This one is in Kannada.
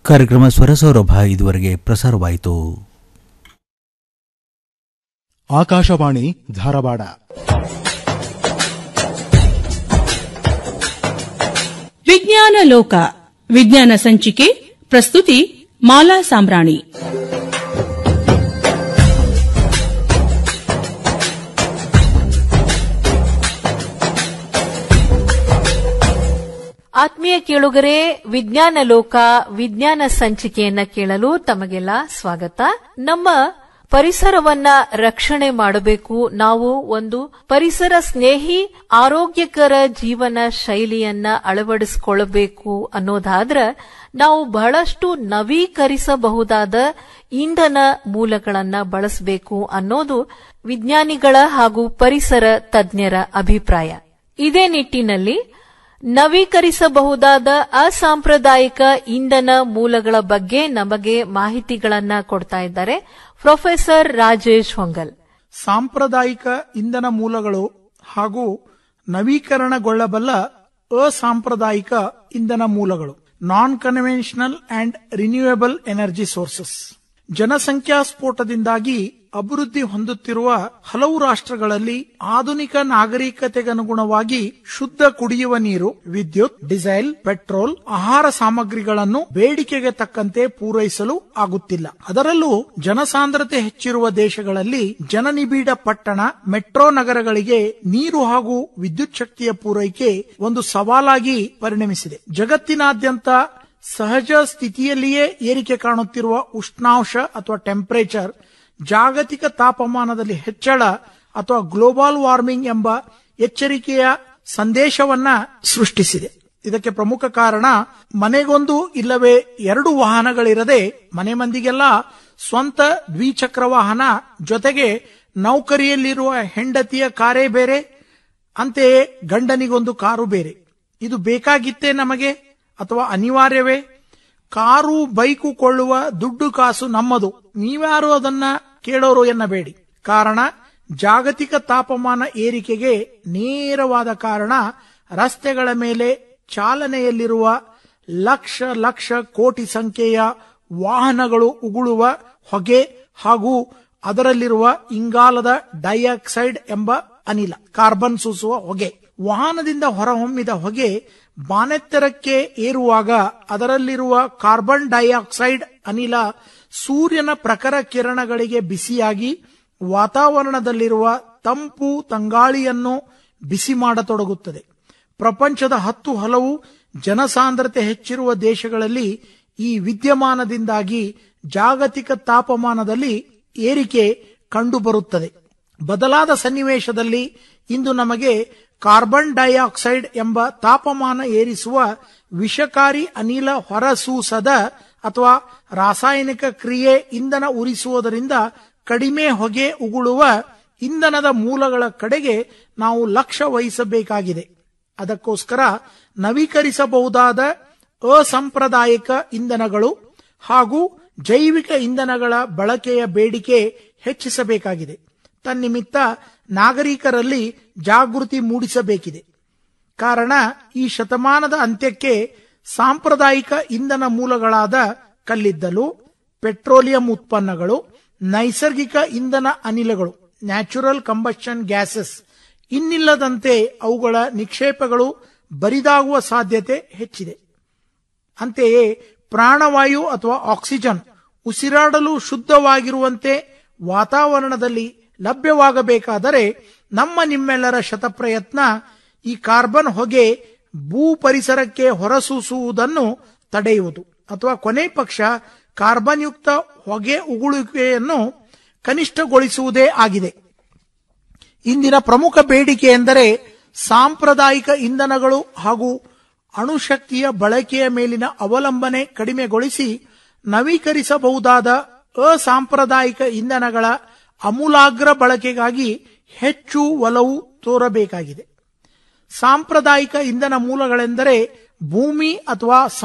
ಕಾರ್ಯಕ್ರಮ ಸ್ವರಸೌರಭ ಇದುವರೆಗೆ ಪ್ರಸಾರವಾಯಿತು ಆಕಾಶವಾಣಿ ಧಾರವಾಡ ವಿಜ್ಞಾನ ಲೋಕ ವಿಜ್ಞಾನ ಸಂಚಿಕೆ ಪ್ರಸ್ತುತಿ ಮಾಲಾ ಸಾಂಬ್ರಾಣಿ ಆತ್ಮೀಯ ಕೇಳುಗರೆ ವಿಜ್ಞಾನ ಲೋಕ ವಿಜ್ಞಾನ ಸಂಚಿಕೆಯನ್ನ ಕೇಳಲು ತಮಗೆಲ್ಲ ಸ್ವಾಗತ ನಮ್ಮ ಪರಿಸರವನ್ನ ರಕ್ಷಣೆ ಮಾಡಬೇಕು ನಾವು ಒಂದು ಪರಿಸರ ಸ್ನೇಹಿ ಆರೋಗ್ಯಕರ ಜೀವನ ಶೈಲಿಯನ್ನ ಅಳವಡಿಸಿಕೊಳ್ಳಬೇಕು ಅನ್ನೋದಾದ್ರ ನಾವು ಬಹಳಷ್ಟು ನವೀಕರಿಸಬಹುದಾದ ಇಂಧನ ಮೂಲಗಳನ್ನ ಬಳಸಬೇಕು ಅನ್ನೋದು ವಿಜ್ಞಾನಿಗಳ ಹಾಗೂ ಪರಿಸರ ತಜ್ಞರ ಅಭಿಪ್ರಾಯ ಇದೇ ನಿಟ್ಟಿನಲ್ಲಿ ನವೀಕರಿಸಬಹುದಾದ ಅಸಾಂಪ್ರದಾಯಿಕ ಇಂಧನ ಮೂಲಗಳ ಬಗ್ಗೆ ನಮಗೆ ಮಾಹಿತಿಗಳನ್ನ ಕೊಡ್ತಾ ಇದ್ದಾರೆ ಪ್ರೊಫೆಸರ್ ರಾಜೇಶ್ ಹೊಂಗಲ್ ಸಾಂಪ್ರದಾಯಿಕ ಇಂಧನ ಮೂಲಗಳು ಹಾಗೂ ನವೀಕರಣಗೊಳ್ಳಬಲ್ಲ ಅಸಾಂಪ್ರದಾಯಿಕ ಇಂಧನ ಮೂಲಗಳು non conventional and renewable energy sources ಜನಸಂಖ್ಯಾ ಸ್ಫೋಟದಿಂದಾಗಿ ಅಭಿವೃದ್ಧಿ ಹೊಂದುತ್ತಿರುವ ಹಲವು ರಾಷ್ಟ್ರಗಳಲ್ಲಿ ಆಧುನಿಕ ನಾಗರಿಕತೆಗನುಗುಣವಾಗಿ ಶುದ್ಧ ಕುಡಿಯುವ ನೀರು ವಿದ್ಯುತ್ ಡೀಸೆಲ್ ಪೆಟ್ರೋಲ್ ಆಹಾರ ಸಾಮಗ್ರಿಗಳನ್ನು ಬೇಡಿಕೆಗೆ ತಕ್ಕಂತೆ ಪೂರೈಸಲು ಆಗುತ್ತಿಲ್ಲ ಅದರಲ್ಲೂ ಜನಸಾಂದ್ರತೆ ಹೆಚ್ಚಿರುವ ದೇಶಗಳಲ್ಲಿ ಜನನಿಬಿಡ ಪಟ್ಟಣ ಮೆಟ್ರೋ ನಗರಗಳಿಗೆ ನೀರು ಹಾಗೂ ವಿದ್ಯುತ್ ಶಕ್ತಿಯ ಪೂರೈಕೆ ಒಂದು ಸವಾಲಾಗಿ ಪರಿಣಮಿಸಿದೆ ಜಗತ್ತಿನಾದ್ಯಂತ ಸಹಜ ಸ್ಥಿತಿಯಲ್ಲಿಯೇ ಏರಿಕೆ ಕಾಣುತ್ತಿರುವ ಉಷ್ಣಾಂಶ ಅಥವಾ ಟೆಂಪರೇಚರ್ ಜಾಗತಿಕ ತಾಪಮಾನದಲ್ಲಿ ಹೆಚ್ಚಳ ಅಥವಾ ಗ್ಲೋಬಲ್ ವಾರ್ಮಿಂಗ್ ಎಂಬ ಎಚ್ಚರಿಕೆಯ ಸಂದೇಶವನ್ನ ಸೃಷ್ಟಿಸಿದೆ ಇದಕ್ಕೆ ಪ್ರಮುಖ ಕಾರಣ ಮನೆಗೊಂದು ಇಲ್ಲವೇ ಎರಡು ವಾಹನಗಳಿರದೆ ಮನೆ ಮಂದಿಗೆಲ್ಲ ಸ್ವಂತ ದ್ವಿಚಕ್ರ ವಾಹನ ಜೊತೆಗೆ ನೌಕರಿಯಲ್ಲಿರುವ ಹೆಂಡತಿಯ ಕಾರೇ ಬೇರೆ ಅಂತೆಯೇ ಗಂಡನಿಗೊಂದು ಕಾರು ಬೇರೆ ಇದು ಬೇಕಾಗಿತ್ತೇ ನಮಗೆ ಅಥವಾ ಅನಿವಾರ್ಯವೇ ಕಾರು ಬೈಕು ಕೊಳ್ಳುವ ದುಡ್ಡು ಕಾಸು ನಮ್ಮದು ನೀವ್ಯಾರು ಅದನ್ನ ಕೇಳೋರು ಎನ್ನಬೇಡಿ ಕಾರಣ ಜಾಗತಿಕ ತಾಪಮಾನ ಏರಿಕೆಗೆ ನೇರವಾದ ಕಾರಣ ರಸ್ತೆಗಳ ಮೇಲೆ ಚಾಲನೆಯಲ್ಲಿರುವ ಲಕ್ಷ ಲಕ್ಷ ಕೋಟಿ ಸಂಖ್ಯೆಯ ವಾಹನಗಳು ಉಗುಳುವ ಹೊಗೆ ಹಾಗೂ ಅದರಲ್ಲಿರುವ ಇಂಗಾಲದ ಡೈಆಕ್ಸೈಡ್ ಎಂಬ ಅನಿಲ ಕಾರ್ಬನ್ ಸೂಸುವ ಹೊಗೆ ವಾಹನದಿಂದ ಹೊರಹೊಮ್ಮಿದ ಹೊಗೆ ಬಾನೆತ್ತರಕ್ಕೆ ಏರುವಾಗ ಅದರಲ್ಲಿರುವ ಕಾರ್ಬನ್ ಡೈಆಕ್ಸೈಡ್ ಅನಿಲ ಸೂರ್ಯನ ಪ್ರಖರ ಕಿರಣಗಳಿಗೆ ಬಿಸಿಯಾಗಿ ವಾತಾವರಣದಲ್ಲಿರುವ ತಂಪು ತಂಗಾಳಿಯನ್ನು ಬಿಸಿ ಮಾಡತೊಡಗುತ್ತದೆ ಪ್ರಪಂಚದ ಹತ್ತು ಹಲವು ಜನಸಾಂದ್ರತೆ ಹೆಚ್ಚಿರುವ ದೇಶಗಳಲ್ಲಿ ಈ ವಿದ್ಯಮಾನದಿಂದಾಗಿ ಜಾಗತಿಕ ತಾಪಮಾನದಲ್ಲಿ ಏರಿಕೆ ಕಂಡುಬರುತ್ತದೆ ಬದಲಾದ ಸನ್ನಿವೇಶದಲ್ಲಿ ಇಂದು ನಮಗೆ ಕಾರ್ಬನ್ ಡೈಆಕ್ಸೈಡ್ ಎಂಬ ತಾಪಮಾನ ಏರಿಸುವ ವಿಷಕಾರಿ ಅನಿಲ ಹೊರಸೂಸದ ಅಥವಾ ರಾಸಾಯನಿಕ ಕ್ರಿಯೆ ಇಂಧನ ಉರಿಸುವುದರಿಂದ ಕಡಿಮೆ ಹೊಗೆ ಉಗುಳುವ ಇಂಧನದ ಮೂಲಗಳ ಕಡೆಗೆ ನಾವು ಲಕ್ಷ್ಯ ವಹಿಸಬೇಕಾಗಿದೆ ಅದಕ್ಕೋಸ್ಕರ ನವೀಕರಿಸಬಹುದಾದ ಅಸಾಂಪ್ರದಾಯಿಕ ಇಂಧನಗಳು ಹಾಗೂ ಜೈವಿಕ ಇಂಧನಗಳ ಬಳಕೆಯ ಬೇಡಿಕೆ ಹೆಚ್ಚಿಸಬೇಕಾಗಿದೆ ತನ್ನಿಮಿತ್ತ ನಾಗರಿಕರಲ್ಲಿ ಜಾಗೃತಿ ಮೂಡಿಸಬೇಕಿದೆ ಕಾರಣ ಈ ಶತಮಾನದ ಅಂತ್ಯಕ್ಕೆ ಸಾಂಪ್ರದಾಯಿಕ ಇಂಧನ ಮೂಲಗಳಾದ ಕಲ್ಲಿದ್ದಲು ಪೆಟ್ರೋಲಿಯಂ ಉತ್ಪನ್ನಗಳು ನೈಸರ್ಗಿಕ ಇಂಧನ ಅನಿಲಗಳು ನ್ಯಾಚುರಲ್ ಕಂಬಷನ್ ಗ್ಯಾಸಸ್ ಇನ್ನಿಲ್ಲದಂತೆ ಅವುಗಳ ನಿಕ್ಷೇಪಗಳು ಬರಿದಾಗುವ ಸಾಧ್ಯತೆ ಹೆಚ್ಚಿದೆ ಅಂತೆಯೇ ಪ್ರಾಣವಾಯು ಅಥವಾ ಆಕ್ಸಿಜನ್ ಉಸಿರಾಡಲು ಶುದ್ಧವಾಗಿರುವಂತೆ ವಾತಾವರಣದಲ್ಲಿ ಲಭ್ಯವಾಗಬೇಕಾದರೆ ನಮ್ಮ ನಿಮ್ಮೆಲ್ಲರ ಶತಪ್ರಯತ್ನ ಈ ಕಾರ್ಬನ್ ಹೊಗೆ ಭೂ ಪರಿಸರಕ್ಕೆ ಹೊರಸೂಸುವುದನ್ನು ತಡೆಯುವುದು ಅಥವಾ ಕೊನೆ ಪಕ್ಷ ಕಾರ್ಬನ್ ಯುಕ್ತ ಹೊಗೆ ಉಗುಳುವಿಕೆಯನ್ನು ಕನಿಷ್ಠಗೊಳಿಸುವುದೇ ಆಗಿದೆ ಇಂದಿನ ಪ್ರಮುಖ ಬೇಡಿಕೆ ಎಂದರೆ ಸಾಂಪ್ರದಾಯಿಕ ಇಂಧನಗಳು ಹಾಗೂ ಅಣುಶಕ್ತಿಯ ಬಳಕೆಯ ಮೇಲಿನ ಅವಲಂಬನೆ ಕಡಿಮೆಗೊಳಿಸಿ ನವೀಕರಿಸಬಹುದಾದ ಅಸಾಂಪ್ರದಾಯಿಕ ಇಂಧನಗಳ ಅಮೂಲಾಗ್ರ ಬಳಕೆಗಾಗಿ ಹೆಚ್ಚು ಒಲವು ತೋರಬೇಕಾಗಿದೆ ಸಾಂಪ್ರದಾಯಿಕ ಇಂಧನ ಮೂಲಗಳೆಂದರೆ ಭೂಮಿ ಅಥವಾ